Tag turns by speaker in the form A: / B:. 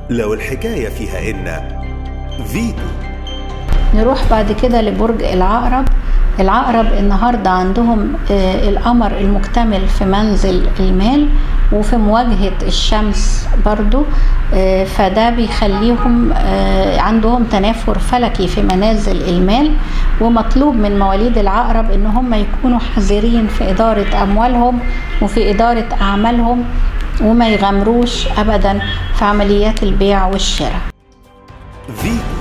A: لو الحكاية فيها إن فيتو
B: نروح بعد كده لبرج العقرب العقرب النهاردة عندهم آه، القمر المكتمل في منزل المال وفي مواجهة الشمس برضو آه، فده بيخليهم آه، عندهم تنافر فلكي في منازل المال ومطلوب من مواليد العقرب ان هم يكونوا حذرين في إدارة أموالهم وفي إدارة أعمالهم وما يغامروش أبدا في عمليات البيع والشراء
A: فيتو